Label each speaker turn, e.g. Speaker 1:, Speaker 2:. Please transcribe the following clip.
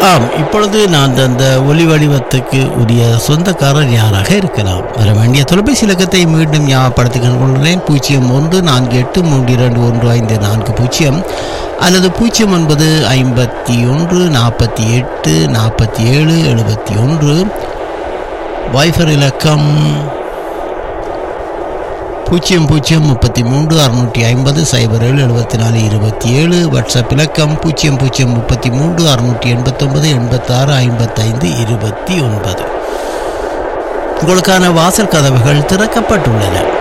Speaker 1: ஆம் இப்பொழுது நான் அந்த ஒலி வடிவத்துக்கு உரிய சொந்தக்காரர் யாராக இருக்கலாம் வர வேண்டிய தொலைபேசி இலக்கத்தை மீண்டும் ஞாபகப்படுத்திக் கொள்கிறேன் பூஜ்ஜியம் ஒன்று நான்கு எட்டு மூன்று இரண்டு ஒன்று ஐந்து நான்கு பூஜ்ஜியம் அல்லது பூஜ்ஜியம் ஒன்பது ஐம்பத்தி ஒன்று நாற்பத்தி எட்டு நாற்பத்தி ஏழு எழுபத்தி ஒன்று வைஃபர் இலக்கம் பூஜ்ஜியம் பூஜ்ஜியம் முப்பத்தி மூன்று அறுநூற்றி ஐம்பது சைபர் ஏழு எழுபத்தி நாலு இருபத்தி ஏழு வாட்ஸ்அப் இலக்கம் பூஜ்ஜியம் பூஜ்ஜியம் முப்பத்தி மூன்று அறுநூற்றி எண்பத்தொன்பது எண்பத்தாறு ஐம்பத்தைந்து இருபத்தி ஒன்பது உங்களுக்கான வாசல் கதவுகள் திறக்கப்பட்டுள்ளன